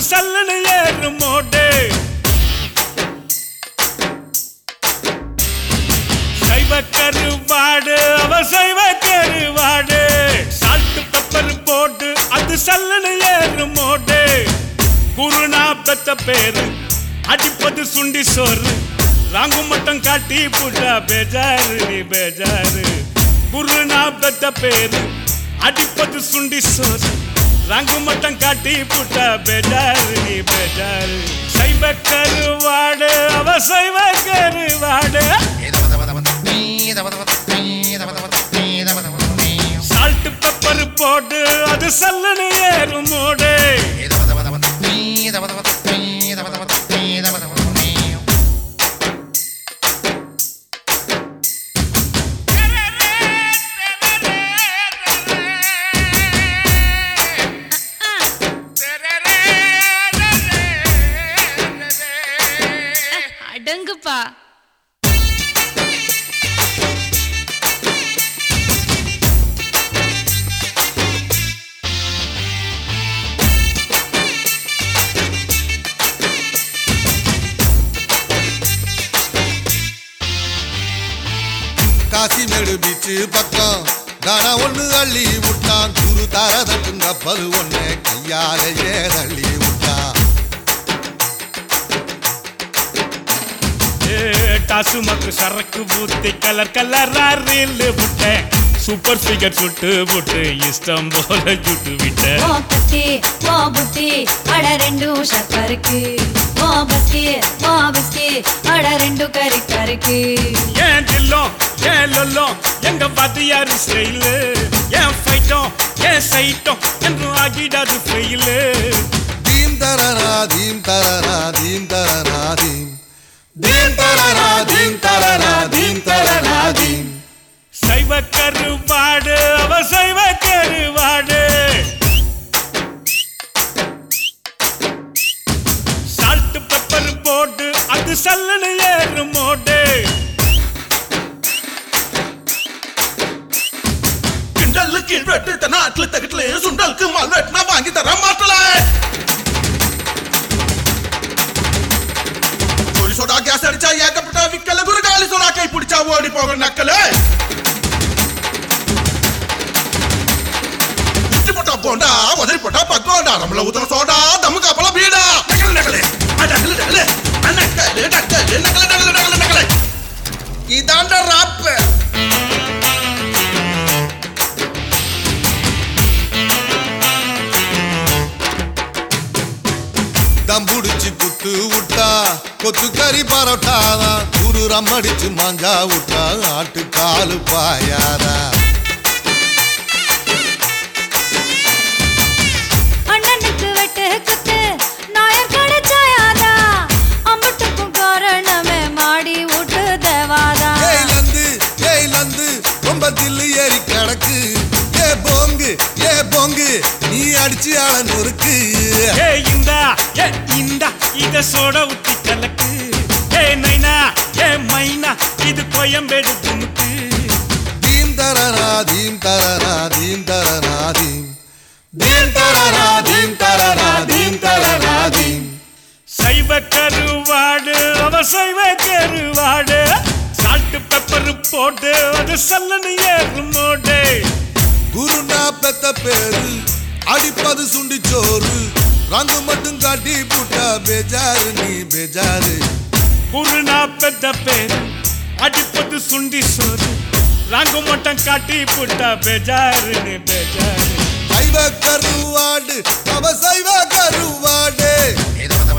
சல்லுன்னு ஏறு மோடு சைவ கருவாடு அவ சைவ கருவாடு சால்ட் பெப்பர் போட்டு அது சல்லுன்னு ஏறு மோடு குருனா பெத்த பேரு அடிப்பது சுண்டி சோறு ராங்கு மட்டும் காட்டி புட்டா பேஜாரு நீ பேஜாரு குருனா பெத்த பேரு அடிப்பது சுண்டி சோறு ராங்கு மட்டும் காட்டி புட்டா பேஜாரு நீ பேஜாரு சைவ கருவாடு அவ சைவ கருவாடு சால்ட் பெப்பர் போட்டு அது சல்லுன்னு ஏறும் மோடு அடங்குப்பா காசிமேடு பீச்சு பக்கம் தானா ஒண்ணு அள்ளி விட்டான் குரு தரதட்டும் கப்பல் ஒண்ணு கையாலேயே தள்ளி விட்டான் ஏ, டாசுமாக்கு சரக்கு ஊத்தி கலர் கலரா ரீல் விட்டேன் சூப்பர் ஃபிகர் சுட்டு விட்டு இஷ்டம் போல சுட்டு விட்டேன் ஓ கத்தி ஓ புத்தி அட ரெண்டு ஷப்பருக்கு ஓ பஸ்கி ஓ பிஸ்கி அட ரெண்டு கறி கருக்கு ஏன் தில்லம் ஏன் லொல்லம் எங்க வாத்தியாரு ஸ்டைலு ஏன் ஃபைட்டம் ஏன் சைட்டம் என்றும் ஆகிடாது ஃபெயிலு தீம் தரனா தீம் தரனா தீம் தரனா தீம் தீம் தரனா தீம் தரனா தீம் தரனா தீம் சைவ கருவாடு அவ சைவ கருவாடு சால்ட் பெப்பர் போட்டு அது சல்லுன்னு ஏறு மோடு கிண்டல்லு கீழ் வெட்டு நாட்டுல தகட்டுல சுண்டலுக்கு மால் வெட்டினா வாங்கி தர மாட்டல கோழி சோடா கேஸ் அடிச்சா ஏகப்பட்ட விக்கல குருகாலி சோடா கை பிடிச்சா ஓடி போக நக்கல உச்சி போட்டா போண்டா உதறி போட்டா பக்கோண்டா நம்மள ஊத்துற சோடா தம்மு காப்பல பீடா நக்கல நக்கல நக்கல நக்கல நக்கல நக்கல நக்கல நக்கல நக்கல நக்கல இதாண்ட ராப்பு தம் புடிச்சு புட்டு விட்டா கொத்து கறி பரோட்டாதான் குரு ரம்மடிச்சு மாஞ்சா விட்டா ஆட்டு காலு பாயாதா அண்ணனுக்கு வெட்டு குத்து நாயர் கிடைச்சாயாதா அம்பட்டுக்கும் காரணமே மாடி விட்டு தேவாதா ஏய் லந்து ஏய் லந்து ரொம்ப தில்லு ஏறி கிடக்கு ஏ போங்கு ஏ போங்கு நீ அடிச்சு ஆள நொறுக்கு ஏ இந்தா ஏ இந்தா இத சோட ஊத்தி கலக்கு ஏ நைனா ஏ மைனா இது கோயம்பேடு துணுக்கு தீம் தரனா தீம் தரனா தீம் தரனா தீம் தீம் தரனா தீம் தரனா தீம் தரனா தீம் சைவ கருவாடு அவ சைவ கருவாடு சால்ட் பெப்பர் போட்டு அது சல்லனு ஏறு மோடு குருனா பெத்த பேரு அடிப்பது சுண்டி சோறு ரங்கு மட்டும் காட்டி புட்டா பேஜாரு நீ பேஜாரு குருனா பெத்த பேரு அடிப்பது சுண்டி சோறு ராங்கு மட்டும் காட்டி புட்டா பேஜாருன்னு பேஜாரு சைவ கருவாடு அவ சைவ கருவாடு ஏதோ